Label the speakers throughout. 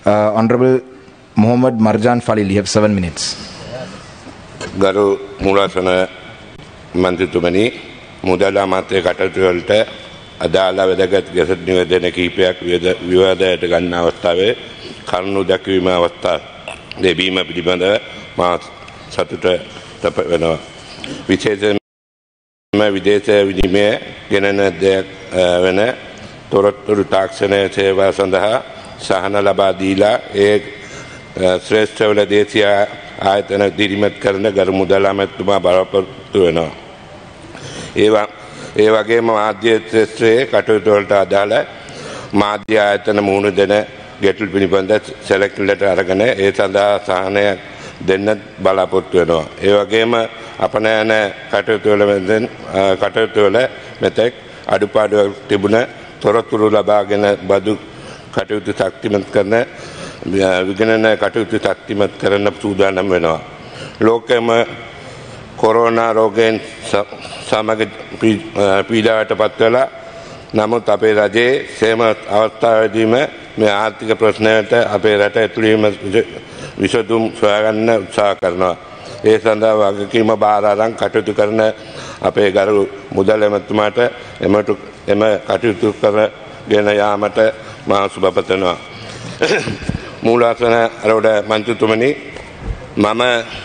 Speaker 1: Uh, Honorable Muhammad Marjan Falil, you have seven minutes.
Speaker 2: ගරු මුලසන මන්ත්‍රතුමනි මුදල් අමාත්‍ය කටයුතුවලට අදාළ වැදගත් ගැසට නිවදන කීපයක් වියද- විවාදයට ගන්න අවස්ථාවේ කරුණු දැක්වීම අවස්ථා දෙබීම පිළිබඳ මා සතුට තප වෙනවා. විශේෂම විදේශ විනිමය ගෙනන දෙයක් අ, වන තොරත්තුරු තාක්ෂණය සේවා සඳහා සහන ලබා දීලා ඒ අ, ශ්‍රේෂ්ඨවල දේශීය ආයතන දිරිමත් කරන ගරු මුදල් අමැතිතුමා බලාපොරොත්තු වෙනවා. ඒවා ඒ වගේම මාධ්‍ය ක්ෂේත්‍රයේ කටයුතු වලට අදාළ මාධ්‍ය ආයතන මුහුණ දෙන ගැටළු පිළිබඳ සැලකිල්ලට අරගෙන ඒ සඳහා සහනයක් දෙන්න බලාපොරොත්තු වෙනවා. ඒ වගේම අපනයන කටයුතු වල මෙතෙන්, අ, කටයුතු වල මෙතෙක් අඩුපාඩුවක් තිබුණ තොරතුරු ලබාගෙන බදු කටයුතු ශක්තිමත් කරන අ, විගණන කටයුතු ශක්තිමත් කරන්න සූදානම් වෙනවා. ලෝකෙම කොරෝනා රෝගයෙන් ස- සමග පී- අ, පීඩාවට පත් වෙලා නමුත් අපේ රජයේ සේම අවස්ථාවදීම මේ ආර්ථික ප්‍රශ්නයට අපේ රට ඇතුළීම විසඳුම් සොයාගන්න උත්සාහ කරනවා. ඒ සඳහා වගකීම බාර අරන් කටයුතු කරන අපේ ගරු මුදල් ඇමතුමාට එමට එම කටයුතු කරගෙන යාමට මා සුබපතනවා. මූලාසන අරෝඩ මන්ත්‍රතුමනි මම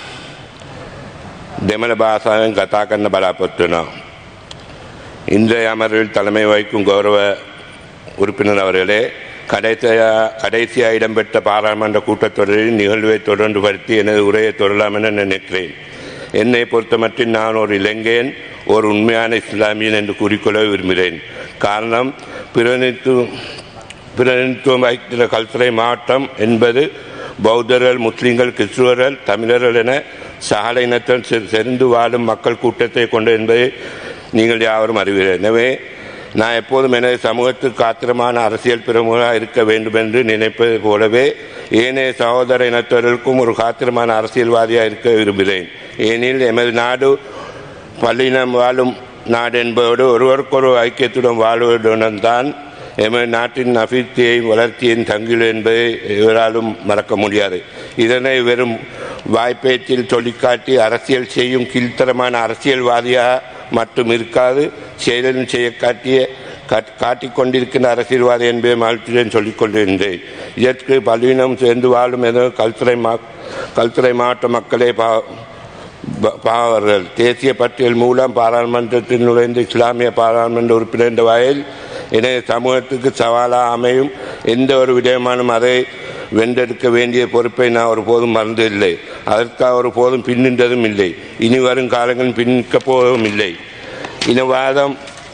Speaker 2: දෙමළ பாஷாවෙන් கதா කරන්න බලාපොරොත්තු වෙනවා. இன்றைய அமர்வில் தலைமை வகிக்கும் கௌரவ உறுப்பினர் அவர்களே கடைசியா கடைசியா இடம்பெற்ற பாராளுமன்ற கூட்டத்தொடரில் நிகழ்வை தொடர்ந்து படுத்தி எனது உரையை தொடரலாம் என நினைக்கிறேன் என்னை பொறுத்தமட்டில் நான் ஒரு இலங்கையன் ஒரு உண்மையான இஸ்லாமியன் என்று கூறிக்கொள்ள விரும்புகிறேன் காரணம் பிரதிநிதித்துவ பிரதிநிதித்துவம் வகிக்கிற கல்துறை மாவட்டம் என்பது பௌத்தர்கள் முஸ்லிம்கள் கிறிஸ்துவர்கள் தமிழர்கள் என சகல இனத்துடன் செ- செறிந்து வாழும் மக்கள் கூட்டத்தை கொண்டு என்பதை நீங்கள் யாவரும் அறிவீர்கள் எனவே நான் எப்போதும் எனது சமூகத்துக்கு ஆத்திரமான அரசியல் பிரமுகராக இருக்க வேண்டும் என்று நினைப்பது போலவே ஏனைய சகோதர இனத்தவர்களுக்கும் ஒரு காத்திரமான அரசியல்வாதியாக இருக்க விரும்புகிறேன் ஏனெனில் எமது நாடு பல்லினம் வாழும் நாடு என்பதோடு ஒருவருக்கொரு ஐக்கியத்துடன் வாழ்வதுடன் தான் எமது நாட்டின் அபிவிருத்தியையும் வளர்ச்சியையும் தங்கியுள்ள என்பதை இவராலும் மறக்க முடியாது இதனை வெறும் வாய்ப்பேச்சில் சொல்லிக்காட்டி அரசியல் செய்யும் கீழ்த்தரமான அரசியல்வாதியாக மட்டும் இருக்காது செயலில் செய்ய காட்டிய காட்- காட்டிக் கொண்டிருக்கின்ற அரசியல்வாதி என்பதை மகிழ்ச்சியுடன் சொல்லிக் கொண்டிருந்தேன் இதற்கு பல்லினம் சேர்ந்து வாழும் என கல்துறை மா கல்துறை மாவட்ட மக்களே பா ப- பாவர்கள் தேசிய பட்டியல் மூலம் பாராளுமன்றத்தில் நுழைந்த இஸ்லாமிய பாராளுமன்ற உறுப்பினர் என்ற வகையில் இணைய சமூகத்துக்கு சவாலாக அமையும் எந்த ஒரு விடயமானும் அதை வென்றெடுக்க வேண்டிய பொறுப்பை நான் ஒருபோதும் மறந்ததில்லை அதற்காக ஒருபோதும் பின்னின்றதும் இல்லை இனி வரும் காலங்களில் பின்னிக்கப் போவதும் இல்லை இனவாதம்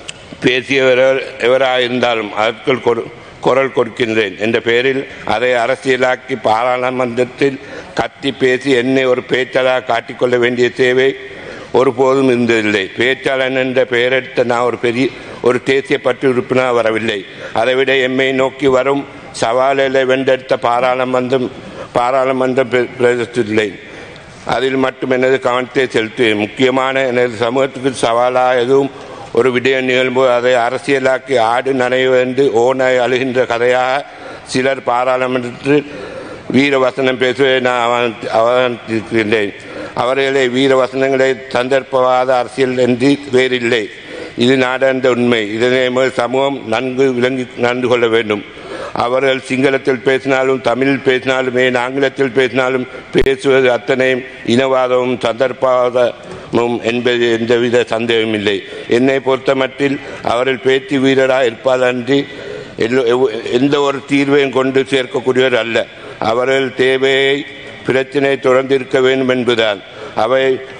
Speaker 2: பேசியவர் எவராக இருந்தாலும் அதற்குள் கொடு- குரல் கொடுக்கின்றேன் என்ற பெயரில் அதை அரசியலாக்கி பாராளுமன்றத்தில் கத்தி பேசி என்னை ஒரு பேச்சாளராக காட்டிக்கொள்ள வேண்டிய தேவை ஒருபோதும் இருந்ததில்லை பேச்சாளன் என்ற பெயரெடுத்த நான் ஒரு பெரிய ஒரு தேசிய பற்று உறுப்பினர் வரவில்லை அதைவிட எம்மை நோக்கி வரும் சவால்களை வென்றெடுத்த பாராளுமன்றம் பாராளுமன்றம் பிர- பிரதேசத்தில்லை அதில் மட்டும் எனது கவனத்தை செலுத்துவேன் முக்கியமான எனது சமூகத்துக்கு சவாலாக எதுவும் ஒரு விடயம் நிகழும்போது அதை அரசியலாக்கி ஆடு நனைவென்று ஓனாய் அழுகின்ற கதையாக சிலர் பாராளுமன்றத்தில் வீர வசனம் பேசுவதை நான் அவ- அவதானித்திருக்கின்றேன் அவர்களை வீர வசனங்களை சந்தர்ப்பவாத அரசியல் என்று வேறில்லை இது நாடாண்ட உண்மை இதனை எமது சமூகம் நன்கு விளங்கி நடந்து கொள்ள வேண்டும் அவர்கள் சிங்களத்தில் பேசினாலும் தமிழில் பேசினாலும் ஏன் ஆங்கிலத்தில் பேசினாலும் பேசுவது அத்தனையும் இனவாதமும் சந்தர்ப்பவாதமும் என்பது எந்தவித சந்தேகமும் இல்லை என்னை பொறுத்தமட்டில் அவர்கள் பேச்சு வீரராக இருப்பாரன்றி எல்லோ- எவ்வ- எந்த ஒரு தீர்வையும் கொண்டு சேர்க்கக்கூடியவர் அல்ல அவர்கள் தேவையை பிரச்சனை தொடர்ந்து இருக்க வேண்டும் என்பதுதான் அவை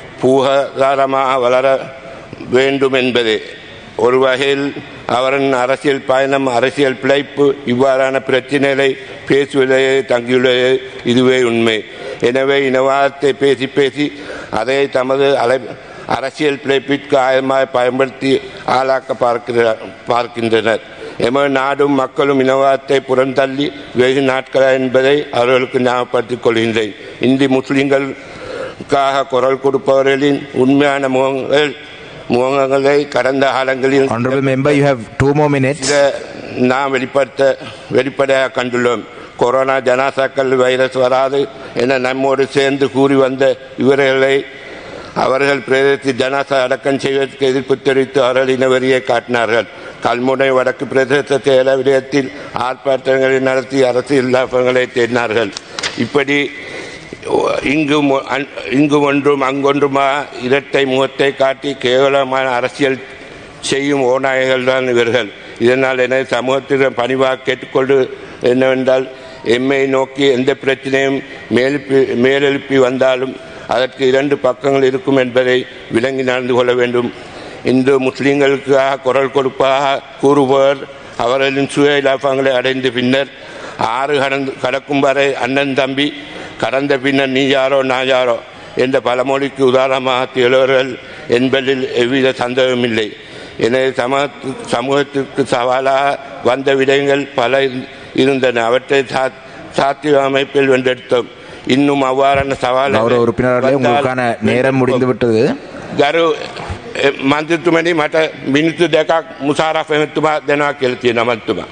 Speaker 2: பூகாதாரமாக வளர வேண்டும் என்பதே ஒரு வகையில் அவரின் அரசியல் பயணம் அரசியல் பிழைப்பு இவ்வாறான பிரச்சனைகளை பேசுவதே தங்கியுள்ளது இதுவே உண்மை எனவே இனவாதத்தை பேசி பேசி அதை தமது அலை அரசியல் பிழைப்பிற்கு ஆயமாய் பயன்படுத்தி ஆளாக்க பார்க்கிறார் பார்க்கின்றனர் எமது நாடும் மக்களும் இனவாதத்தை புறந்தள்ளி வெகு நாட்களா என்பதை அவர்களுக்கு ஞாபகப்படுத்திக் கொள்கின்றேன் இந்தி முஸ்லிம்களுக்காக குரல் கொடுப்பவர்களின் உண்மையான முகங்கள் முகங்களை கடந்த காலங்களில்
Speaker 1: Honorable member, you have two more minutes.
Speaker 2: இதை நாம் வெளிப்படுத்த வெளிப்படையாக கண்டுள்ளோம் கொரோனா ஜனாசாக்கள் வைரஸ் வராது என நம்மோடு சேர்ந்து கூறி வந்த இவர்களை அவர்கள் பிரதேசத்தில் ஜனாசா அடக்கம் செய்வதற்கு எதிர்ப்பு தெரிவித்து அவர்களின் வரியை காட்டினார்கள் கல்முனை வடக்கு பிரதேச செயல விடயத்தில் ஆர்ப்பாட்டங்களை நடத்தி அரசியல் லாபங்களை தேடினார்கள் இப்படி இங்கும் அன்- இங்கும் ஒன்றும் அங்கொன்றுமா இரட்டை முகத்தை காட்டி கேவலமான அரசியல் செய்யும் ஓநாயகர்கள் தான் இவர்கள் இதனால் எனது சமூகத்திடம் பணிவாக கேட்டுக்கொண்டு என்னவென்றால் எம்மை நோக்கி எந்த பிரச்சனையும் மேலெழுப்பி மேலெழுப்பி வந்தாலும் அதற்கு இரண்டு பக்கங்கள் இருக்கும் என்பதை விளங்கி நடந்து கொள்ள வேண்டும் இந்து முஸ்லிம்களுக்காக குரல் கொடுப்பாக கூறுபவர் அவர்களின் சுய இலாபங்களை அடைந்த பின்னர் ஆறு கடந்து கடக்கும் வரை அண்ணன் தம்பி கடந்த பின்னர் நீ யாரோ நான் யாரோ என்ற பழமொழிக்கு உதாரணமாக திகழ்வர்கள் என்பதில் எவ்வித சந்தேகமில்லை எனவே சமூகத்து சமூகத்திற்கு சவாலாக வந்த விடயங்கள் பல இருந்- இருந்தன அவற்றை சா- சாத்திய அமைப்பில் வென்றெடுத்தோம் இன்னும் அவ்வாறான சவால்
Speaker 1: கௌரவ உறுப்பினர்களே உங்களுக்கான நேரம் முடிந்து விட்டது
Speaker 2: ගරු මන්ත්‍රතුමනි මට මිනිත්තු දෙකක් මුසාරක් එමතුමා දෙනවා කියලා තියෙන මන්තුමා.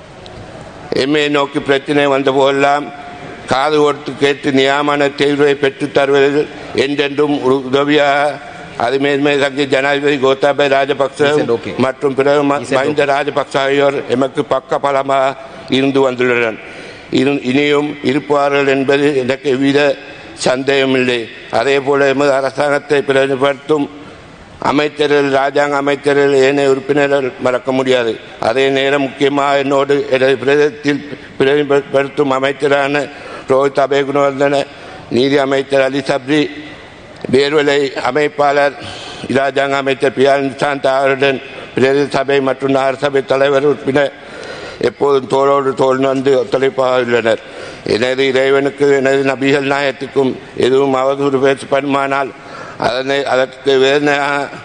Speaker 2: එමේ நோக்கி பிரச்சனை வந்த போதெல்லாம் காது ஓட்டு கேட்டு நியாமான தேர்வை பெற்றுத் தருவதில் என்றென்றும் ஒரு உதவியாக அது மேன்மே தங்கி ஜனாதிபதி Gotabaya Rajapaksa
Speaker 1: He said okay.
Speaker 2: மற்றும் பிறகு ம-
Speaker 1: He said
Speaker 2: மஹிந்த ராஜபக்ச ஆகியோர் எமக்கு பக்க பலமாக இருந்து வந்துள்ளனர் இரு- இனியும் இருப்பார்கள் என்பது எனக்கு எவ்வித சந்தேகமில்லை அதே போல எமது அரசாங்கத்தை பிரதிபடுத்தும் அமைச்சர்கள் ராஜாங்க அமைச்சர்கள் ஏனைய உறுப்பினர்கள் மறக்க முடியாது அதே நேரம் முக்கியமாக என்னோடு எனது பிரதேசத்தில் பிரதிபடுத்தும் அமைச்சரான ரோஹித் அபேகுணவர்தன நீதி அமைச்சர் அலி சப்ரி பேர்வலை அமைப்பாளர் இராஜாங்க அமைச்சர் பியான் சாந்த் அவருடன் பிரதேச சபை மற்றும் நகர சபை தலைவர் உறுப்பினர் எப்போதும் தோளோடு தோல் வந்து ஒத்துழைப்பாக உள்ளனர் எனது இறைவனுக்கு எனது நபிகள் நாயத்துக்கும் எதுவும் அவதூறு பேசப்படுமானால் அதனை அதற்கு வேதனை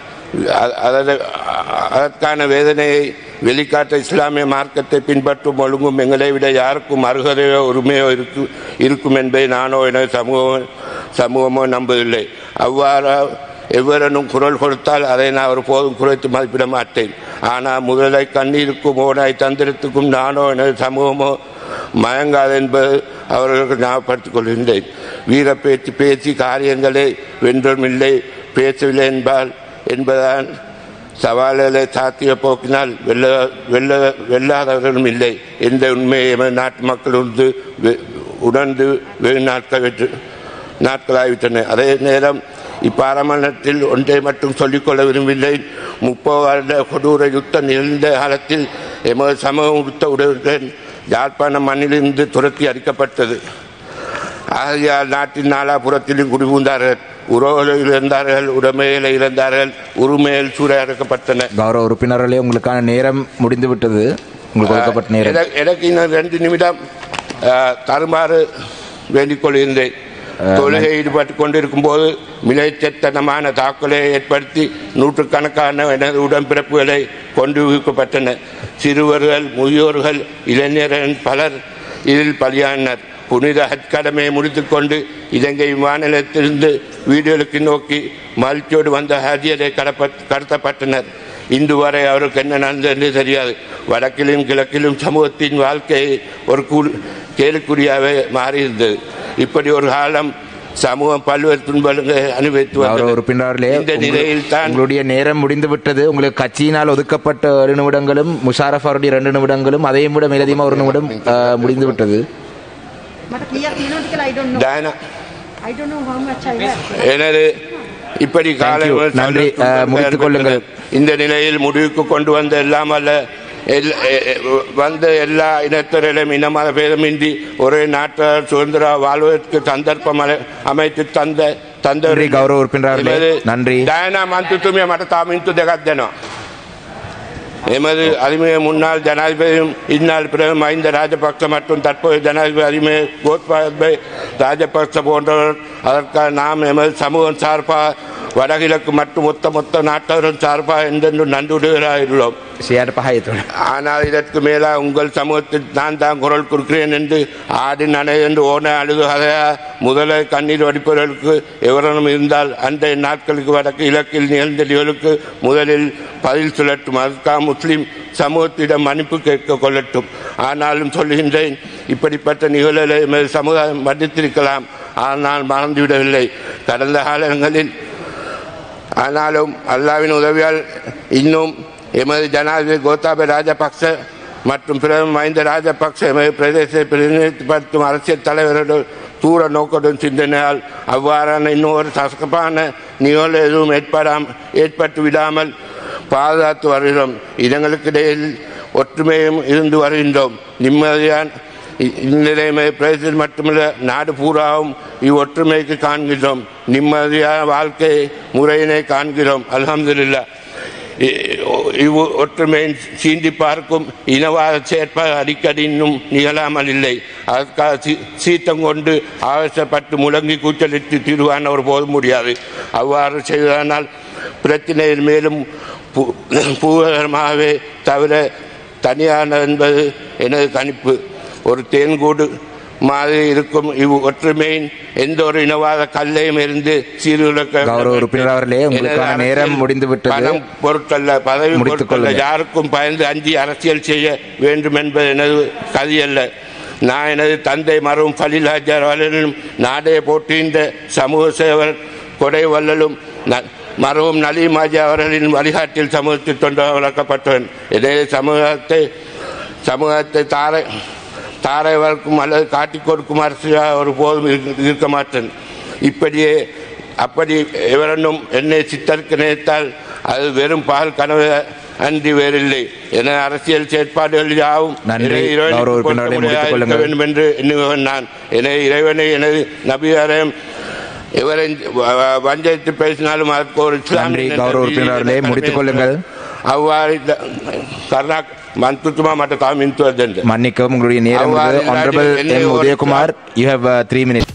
Speaker 2: அ- அதனை- அதற்கான வேதனையை வெளிக்காட்ட இஸ்லாமிய மார்க்கத்தை பின்பற்றும் ஒழுங்கும் எங்களை விட யாருக்கும் அருகதையோ உரிமையோ இருக்கு இருக்கும் என்பதை நானோ எனது சமூகம் சமூகமோ நம்பவில்லை அவ்வாறு எவ்வரனும் குரல் கொடுத்தால் அதை நான் ஒருபோதும் குறைத்து மதிப்பிட மாட்டேன் ஆனால் முதலை கண்ணீருக்கும் ஓனாய் தந்திரத்துக்கும் நானோ எனது சமூகமோ மயங்காது என்பது அவர்களுக்கு ஞாபகப்படுத்திக் கொள்கின்றேன் வீர பேச்சு பேசி காரியங்களை வென்றும் இல்லை பேசவில்லை என்பால் என்பதான் சவால்களை சாத்திய போக்கினால் வெல்ல வெல்ல வெல்லாதவர்களும் இல்லை என்ற உண்மையை எமது நாட்டு மக்கள் உணர்ந்து வெ- உணர்ந்து வெகு நாட்கள் வெற்று நாட்களாகிவிட்டன அதே நேரம் இப்பாராமணத்தில் ஒன்றை மட்டும் சொல்லிக்கொள்ள விரும்பவில்லை முப்பது வருட கொடூர யுத்தம் நிகழ்ந்த காலத்தில் எமது சமூகம் உடுத்த உடவுடன் யாழ்ப்பாணம் மண்ணிலிருந்து துரத்தி அடிக்கப்பட்டது ஆகையால் நாட்டின் நாலாபுறத்திலும் குடிபுந்தார்கள் உறவுகள் இழந்தார்கள் உடைமைகளை இழந்தார்கள் உரிமைகள் சூறையாடப்பட்டன
Speaker 1: கௌரவ உறுப்பினர்களே உங்களுக்கான நேரம் முடிந்து விட்டது உங்களுக்கு கொடுக்கப்பட்ட நேரம்
Speaker 2: எனக்கு- எனக்கு இன்னும் ரெண்டு நிமிடம் அஹ், தருமாறு வேண்டிக் கொள்கின்றேன் தொழுகை ஈடுபட்டு கொண்டிருக்கும் போது மிலைச்சத்தனமான தாக்குதலை ஏற்படுத்தி நூற்றுக்கணக்கான எனது உடன்பிறப்புகளை கொண்டு வைக்கப்பட்டன சிறுவர்கள் முதியோர்கள் இளைஞர்கள் பலர் இதில் பலியானர் புனித ஹஜ் கடமையை முடித்துக்கொண்டு இலங்கை விமான நிலையத்திலிருந்து வீடுகளுக்கு நோக்கி மகிழ்ச்சியோடு வந்த ஹஜியரை கடப்ப- கடத்தப்பட்டனர் இன்று வரை அவருக்கு என்ன நடந்தது என்று தெரியாது வடக்கிலும் கிழக்கிலும் சமூகத்தின் வாழ்க்கை ஒரு கூ- கேள்விக்குறியாகவே மாறியிருந்தது இப்படி ஒரு காலம் சமூகம் பல்வேறு துன்பங்களை அனுபவித்து
Speaker 1: கௌரவ
Speaker 2: வந்தது.
Speaker 1: உறுப்பினர்களே
Speaker 2: இந்த
Speaker 1: உங்கள்-
Speaker 2: நிலையில் தான்
Speaker 1: உங்களுடைய நேரம் முடிந்து விட்டது உங்களுக்கு கட்சியினால் ஒதுக்கப்பட்ட ஒரு நிமிடங்களும் முஷாரஃப் அவருடைய ரெண்டு நிமிடங்களும் அதையும் விட மேலதிகமாக ஒரு நிமிடம் அஹ், முடிந்து விட்டது
Speaker 3: මට කීයක් තියෙනවද කියලා I don't know.
Speaker 2: Diana
Speaker 3: I don't know how much I have.
Speaker 2: எனது இப்படி காலை
Speaker 1: you.
Speaker 2: முதல்
Speaker 1: நன்றி.
Speaker 2: சந்தோஷம்
Speaker 1: அஹ், முடித்துக் கொள்ளுங்கள்.
Speaker 2: இந்த நிலையில் முடிவுக்கு கொண்டு வந்த எல்லாம் அல்ல எல்- எ- எ- வந்த எல்லா இனத்தரிலும் இனமத பேதமின்றி ஒரே நாட்டார் சுதந்திர வாழ்வதற்கு சந்தர்ப்பம் அமை- அமைத்து தந்த தந்த
Speaker 1: நன்றி, கௌரவ உறுப்பினர்களே. நன்றி.
Speaker 2: டயனா மந்துத்துமிய மட்ட தாமிந்து දෙකක් දෙනවා எமது அருமைய முன்னாள் ஜனாதிபதியும் இந்நாள் பிறகு மஹிந்த ராஜபக்ச மற்றும் தற்போதைய ஜனாதிபதி அருமைய கோத்பாய ராஜபக்ச போன்றவர் அதற்காக நாம் எமது சமூகம் சார்பாக வடகிழக்கு மற்றும் மொத்த மொத்த நாட்டவரும் சார்பாக என்றென்று நன்றியுடையவராக உள்ளோம்
Speaker 1: சியார் பகாயத்தோட
Speaker 2: ஆனால் இதற்கு மேலா உங்கள் சமூகத்தில் நான் தான் குரல் கொடுக்கிறேன் என்று ஆடி நனை என்று ஓன அழுது கதையா முதல கண்ணீர் வடிப்பவர்களுக்கு எவரனும் இருந்தால் அன்றைய நாட்களுக்கு வடக்கு இலக்கில் நிகழ்ந்த நிகழ்வுக்கு முதலில் பதில் சொல்லட்டும் அதற்காக முஸ்லிம் சமூகத்திடம் மன்னிப்பு கேட்க கொள்ளட்டும் ஆனாலும் சொல்லுகின்றேன் இப்படிப்பட்ட நிகழ்வுகளை எமது சமுதாயம் மன்னித்திருக்கலாம் ஆனால் மறந்துவிடவில்லை கடந்த காலங்களில் ஆனாலும் அல்லாவின் உதவியால் இன்னும் எமது ஜனாதிபதி கோத்தாபய ராஜபக்ச மற்றும் பிரதமர் மஹிந்த ராஜபக்ச எமது பிரதேசத்தை பிரதிநிதித்துவப்படுத்தும் அரசியல் தலைவரோடு தூர நோக்கத்துடன் சிந்தனையால் அவ்வாறான இன்னொரு சசகப்பான நிகழ்வு எதுவும் ஏற்படாம் ஏற்பட்டு விடாமல் பாதுகாத்து வருகிறோம் இடங்களுக்கிடையில் ஒற்றுமையும் இருந்து வருகின்றோம் நிம்மதியான இ- இந்நிலைமை பிரதேசத்தில் மட்டுமல்ல நாடு பூராவும் இவ்வொற்றுமைக்கு காண்கிறோம் நிம்மதியான வாழ்க்கை முறையினை காண்கிறோம் அல்ஹம்துலில்லாஹ் இ- இவ் ஒற்றுமையின் சீண்டி பார்க்கும் இனவாத செயற்பாடு அடிக்கடி இன்னும் நிகழாமல் இல்லை அதற்காக சீ- சீற்றம் கொண்டு ஆவேசப்பட்டு முழங்கி கூச்சலிட்டு தீர்வான ஒரு போது முடியாது அவ்வாறு செய்வதனால் பிரச்சனையில் மேலும் பூ- பூவகரமாகவே தவிர தனியான என்பது எனது கணிப்பு ஒரு தேன்கூடு மாதிரி இருக்கும் இவ் ஒற்றுமையின் எந்த ஒரு இனவாத கல்லையும் இருந்து சீர்குலைக்க
Speaker 1: கௌரவ உறுப்பினர் அவர்களே, உங்களுக்கான
Speaker 2: எனது
Speaker 1: நேரம்
Speaker 2: அரசியல்
Speaker 1: முடிந்து விட்டது.
Speaker 2: பணம் பொருட்கள பதவி
Speaker 1: முடித்துக்
Speaker 2: பொருட்கள
Speaker 1: கொள்ளுங்கள்.
Speaker 2: யாருக்கும் பயந்து அஞ்சி அரசியல் செய்ய வேண்டும் என்பது எனது கதியல்ல நான் எனது தந்தை மருவும் ஃபலில் ஹஜர் அவர்களும் நாடே போற்றுகின்ற சமூக சேவர் கொடை வள்ளலும் ந- மருவும் நலீம் ஹாஜி அவர்களின் வழிகாட்டில் சமூகத்தில் தொண்டு வளர்க்கப்பட்டவன் இதே சமூகத்தை சமூகத்தை தாரை தாரை வளர்க்கும் அல்லது காட்டிக் கொடுக்கும் அரசியாக ஒரு போதும் இருக்க- இருக்க மாட்டேன் இப்படியே அப்படி எவரனும் என்னை சித்தருக்கு நினைத்தால் அது வெறும் பால் கனவு அன்றி வேறில்லை என அரசியல் செயற்பாடுகள் யாவும்
Speaker 1: நன்றி.
Speaker 2: என்னை இறைவனுக்கு
Speaker 1: கௌரவ உறுப்பினரை
Speaker 2: பொருத்தமுடையதாக
Speaker 1: முடித்துக்
Speaker 2: இருக்க
Speaker 1: கொள்ளுங்கள்.
Speaker 2: வேண்டும் என்று எண்ணுபவன் நான் என இறைவனை எனது நபியாரையும் எவரை வ- வ- வஞ்சரித்து பேசினாலும் அதற்கு ஒரு இஸ்லாமிய
Speaker 1: நன்றி.
Speaker 2: என்ற
Speaker 1: கௌரவ உறுப்பினர் அவர்களே,
Speaker 2: கடமை
Speaker 1: முடித்துக் கொள்ளுங்கள்.
Speaker 2: அவ்வாறு இந்த கர்நாக் மந்துத்துமா மட்ட தாமின்
Speaker 1: மன்னிக்கவும் உங்களுடைய நேரம்
Speaker 2: அவ்வாறு
Speaker 1: ஆனரபிள்
Speaker 2: என்னை
Speaker 1: எம்
Speaker 2: ஒரு-
Speaker 1: Udayakumar you have three minutes